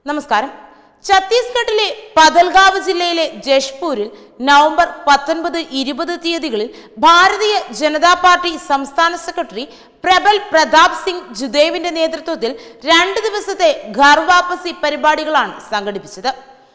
നമസ്കാരം ഛത്തീസ്ഗഡിലെ പതൽഗാവ് ജില്ലയിലെ ജഷ്പൂരിൽ നവംബർ പത്തൊൻപത് ഇരുപത് തീയതികളിൽ ഭാരതീയ ജനതാ പാർട്ടി സംസ്ഥാന സെക്രട്ടറി പ്രബൽ പ്രതാപ് സിംഗ് ജുദേവിന്റെ നേതൃത്വത്തിൽ രണ്ട് ദിവസത്തെ ഘർ വാപ്പസി പരിപാടികളാണ് സംഘടിപ്പിച്ചത്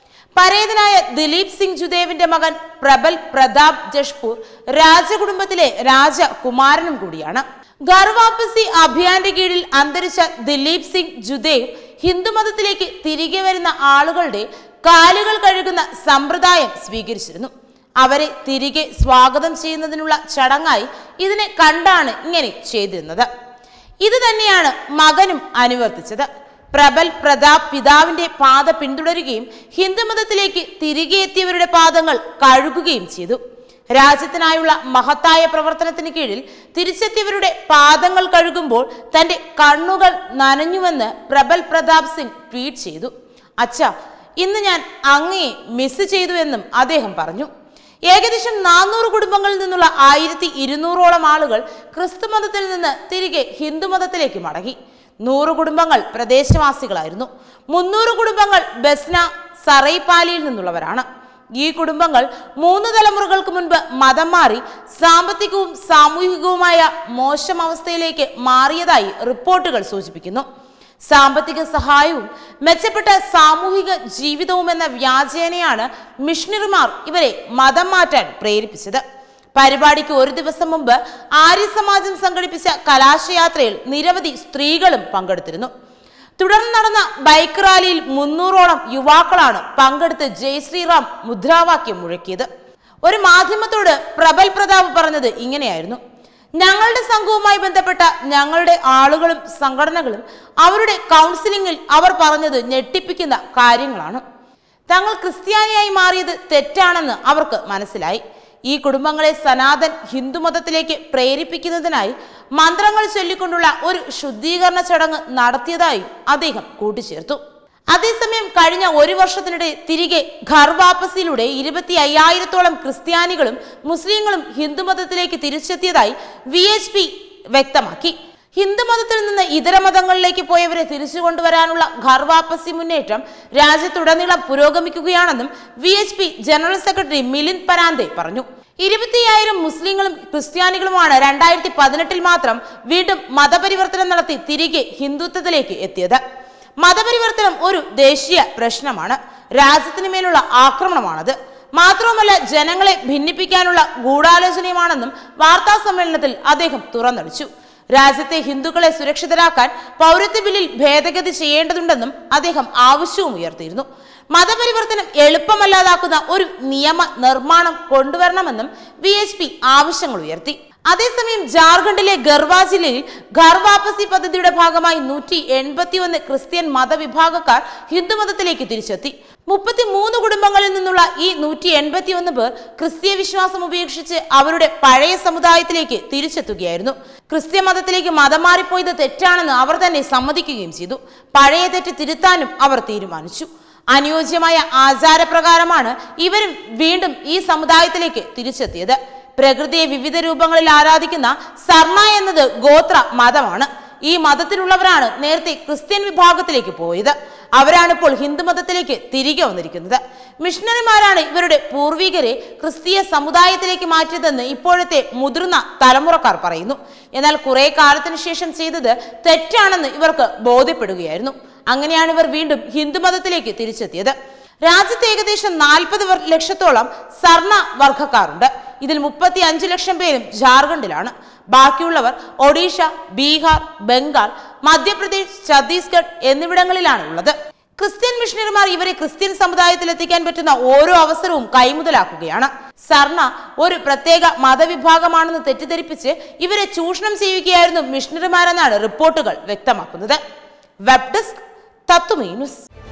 പരേതനായ ദിലീപ് സിംഗ് ജുദേവിന്റെ മകൻ പ്രബൽ പ്രതാപ് ജഷ്പൂർ രാജകുടുംബത്തിലെ രാജകുമാരനും കൂടിയാണ് ഗർവാപ്പസി അഭിയാന്റെ കീഴിൽ അന്തരിച്ച ദിലീപ് സിംഗ് ജുദേവ് ഹിന്ദുമതത്തിലേക്ക് തിരികെ വരുന്ന ആളുകളുടെ കാലുകൾ കഴുകുന്ന സമ്പ്രദായം സ്വീകരിച്ചിരുന്നു അവരെ തിരികെ സ്വാഗതം ചെയ്യുന്നതിനുള്ള ചടങ്ങായി ഇതിനെ കണ്ടാണ് ഇങ്ങനെ ചെയ്തിരുന്നത് ഇത് തന്നെയാണ് മകനും അനുവർത്തിച്ചത് പ്രബൽ പ്രതാപ് പിതാവിന്റെ പാത പിന്തുടരുകയും ഹിന്ദുമതത്തിലേക്ക് തിരികെ എത്തിയവരുടെ പാദങ്ങൾ കഴുകുകയും ചെയ്തു രാജ്യത്തിനായുള്ള മഹത്തായ പ്രവർത്തനത്തിന് കീഴിൽ തിരിച്ചെത്തിയവരുടെ പാദങ്ങൾ കഴുകുമ്പോൾ തന്റെ കണ്ണുകൾ നനഞ്ഞുവെന്ന് പ്രബൽ പ്രതാപ് സിംഗ് ട്വീറ്റ് ചെയ്തു അച്ഛ ഇന്ന് ഞാൻ അങ്ങയെ മിസ് ചെയ്തു എന്നും അദ്ദേഹം പറഞ്ഞു ഏകദേശം നാനൂറ് കുടുംബങ്ങളിൽ നിന്നുള്ള ആയിരത്തി ഇരുന്നൂറോളം ആളുകൾ ക്രിസ്തു മതത്തിൽ നിന്ന് തിരികെ ഹിന്ദുമതത്തിലേക്ക് മടങ്ങി നൂറ് കുടുംബങ്ങൾ പ്രദേശവാസികളായിരുന്നു മുന്നൂറ് കുടുംബങ്ങൾ ബസ്ന സറൈപാലിയിൽ നിന്നുള്ളവരാണ് ഈ കുടുംബങ്ങൾ മൂന്ന് തലമുറകൾക്ക് മുൻപ് മതം മാറി സാമ്പത്തികവും സാമൂഹികവുമായ മോശം അവസ്ഥയിലേക്ക് മാറിയതായി റിപ്പോർട്ടുകൾ സൂചിപ്പിക്കുന്നു സാമ്പത്തിക സഹായവും മെച്ചപ്പെട്ട സാമൂഹിക ജീവിതവും എന്ന വ്യാജേനയാണ് മിഷണറിമാർ ഇവരെ മതം മാറ്റാൻ പ്രേരിപ്പിച്ചത് പരിപാടിക്ക് ഒരു ദിവസം മുമ്പ് ആര്യ സമാജം സംഘടിപ്പിച്ച കലാശയാത്രയിൽ നിരവധി സ്ത്രീകളും പങ്കെടുത്തിരുന്നു തുടർന്ന് നടന്ന ബൈക്ക് റാലിയിൽ മുന്നൂറോളം യുവാക്കളാണ് പങ്കെടുത്ത് ജയ് ശ്രീറാം മുദ്രാവാക്യം മുഴക്കിയത് ഒരു മാധ്യമത്തോട് പ്രബൽ പ്രതാപ് പറഞ്ഞത് ഇങ്ങനെയായിരുന്നു ഞങ്ങളുടെ സംഘവുമായി ബന്ധപ്പെട്ട ഞങ്ങളുടെ ആളുകളും സംഘടനകളും അവരുടെ കൗൺസിലിംഗിൽ അവർ പറഞ്ഞത് ഞെട്ടിപ്പിക്കുന്ന കാര്യങ്ങളാണ് തങ്ങൾ ക്രിസ്ത്യാനിയായി മാറിയത് തെറ്റാണെന്ന് അവർക്ക് മനസ്സിലായി ഈ കുടുംബങ്ങളെ സനാതൻ ഹിന്ദുമതത്തിലേക്ക് പ്രേരിപ്പിക്കുന്നതിനായി മന്ത്രങ്ങൾ ചൊല്ലിക്കൊണ്ടുള്ള ഒരു ശുദ്ധീകരണ ചടങ്ങ് നടത്തിയതായും അദ്ദേഹം കൂട്ടിച്ചേർത്തു അതേസമയം കഴിഞ്ഞ ഒരു വർഷത്തിനിടെ തിരികെ ഘർ വാപ്പസിയിലൂടെ ഇരുപത്തി അയ്യായിരത്തോളം ക്രിസ്ത്യാനികളും മുസ്ലിങ്ങളും ഹിന്ദുമതത്തിലേക്ക് തിരിച്ചെത്തിയതായി വി എച്ച് പി വ്യക്തമാക്കി ഹിന്ദുമതത്തിൽ നിന്ന് ഇതര മതങ്ങളിലേക്ക് പോയവരെ തിരിച്ചു കൊണ്ടുവരാനുള്ള ഘർ വാപ്പസി മുന്നേറ്റം രാജ്യത്തുടനീളം പുരോഗമിക്കുകയാണെന്നും V H P general secretary Milind Parande പറഞ്ഞു ഇരുപത്തിയ്യായിരം മുസ്ലിങ്ങളും ക്രിസ്ത്യാനികളുമാണ് രണ്ടായിരത്തി പതിനെട്ടിൽ മാത്രം വീണ്ടും മതപരിവർത്തനം നടത്തി തിരികെ ഹിന്ദുത്വത്തിലേക്ക് എത്തിയത് മതപരിവർത്തനം ഒരു ദേശീയ പ്രശ്നമാണ് രാജ്യത്തിന് മേലുള്ള ആക്രമണമാണത് മാത്രവുമല്ല ജനങ്ങളെ ഭിന്നിപ്പിക്കാനുള്ള ഗൂഢാലോചനയുമാണെന്നും വാർത്താ സമ്മേളനത്തിൽ അദ്ദേഹം തുറന്നടിച്ചു രാജ്യത്തെ ഹിന്ദുക്കളെ സുരക്ഷിതരാക്കാൻ പൗരത്വ ബില്ലിൽ ഭേദഗതി ചെയ്യേണ്ടതുണ്ടെന്നും അദ്ദേഹം ആവശ്യവും ഉയർത്തിയിരുന്നു മതപരിവർത്തനം എളുപ്പമല്ലാതാക്കുന്ന ഒരു നിയമ നിർമ്മാണം കൊണ്ടുവരണമെന്നും വി എച്ച് പി ആവശ്യങ്ങൾ ഉയർത്തി അതേസമയം ജാർഖണ്ഡിലെ ഗർവ ജില്ലയിൽ ഘർ വാപ്പസി പദ്ധതിയുടെ ഭാഗമായി നൂറ്റി എൺപത്തി ഒന്ന് ക്രിസ്ത്യൻ മതവിഭാഗക്കാർ ഹിന്ദുമതത്തിലേക്ക് തിരിച്ചെത്തി മുപ്പത്തിമൂന്ന് കുടുംബങ്ങളിൽ നിന്നുള്ള ഈ നൂറ്റി എൺപത്തി ഒന്ന് പേർ ക്രിസ്തീയ വിശ്വാസം ഉപേക്ഷിച്ച് അവരുടെ പഴയ സമുദായത്തിലേക്ക് തിരിച്ചെത്തുകയായിരുന്നു ക്രിസ്ത്യ മതത്തിലേക്ക് മതം മാറിപ്പോയത് തെറ്റാണെന്ന് അവർ തന്നെ സമ്മതിക്കുകയും ചെയ്തു പഴയ തെറ്റ് തിരുത്താനും അവർ തീരുമാനിച്ചു അനുയോജ്യമായ ആചാരപ്രകാരമാണ് ഇവരും വീണ്ടും ഈ സമുദായത്തിലേക്ക് തിരിച്ചെത്തിയത് പ്രകൃതിയെ വിവിധ രൂപങ്ങളിൽ ആരാധിക്കുന്ന സർണ എന്നത് ഗോത്ര മതമാണ് ഈ മതത്തിലുള്ളവരാണ് നേരത്തെ ക്രിസ്ത്യൻ വിഭാഗത്തിലേക്ക് പോയത് അവരാണ് ഇപ്പോൾ ഹിന്ദു മതത്തിലേക്ക് തിരികെ വന്നിരിക്കുന്നത് മിഷണറിമാരാണ് ഇവരുടെ പൂർവികരെ ക്രിസ്തീയ സമുദായത്തിലേക്ക് മാറ്റിയതെന്ന് ഇപ്പോഴത്തെ മുതിർന്ന തലമുറക്കാർ പറയുന്നു എന്നാൽ കുറെ കാലത്തിന് ശേഷം ചെയ്തത് തെറ്റാണെന്ന് ഇവർക്ക് ബോധ്യപ്പെടുകയായിരുന്നു അങ്ങനെയാണ് ഇവർ വീണ്ടും ഹിന്ദു മതത്തിലേക്ക് തിരിച്ചെത്തിയത് രാജ്യത്ത് ഏകദേശം നാൽപ്പത് ലക്ഷത്തോളം സർണ വർഗക്കാരുണ്ട് ഇതിൽ മുപ്പത്തി അഞ്ച് ലക്ഷം പേരും ജാർഖണ്ഡിലാണ് ബാക്കിയുള്ളവർ ഒഡീഷ ബീഹാർ ബംഗാൾ മധ്യപ്രദേശ് ഛത്തീസ്ഗഡ് എന്നിവിടങ്ങളിലാണ് ഉള്ളത് ക്രിസ്ത്യൻ മിഷണറിമാർ ഇവരെ ക്രിസ്ത്യൻ സമുദായത്തിൽ എത്തിക്കാൻ പറ്റുന്ന ഓരോ അവസരവും കൈമുതലാക്കുകയാണ് സർണ ഒരു പ്രത്യേക മതവിഭാഗമാണെന്ന് തെറ്റിദ്ധരിപ്പിച്ച് ഇവരെ ചൂഷണം ചെയ്യുകയായിരുന്നു മിഷണറിമാരെന്നാണ് റിപ്പോർട്ടുകൾ വ്യക്തമാക്കുന്നത് വെബ് ഡെസ്ക് തത്തുമീ ന്യൂസ്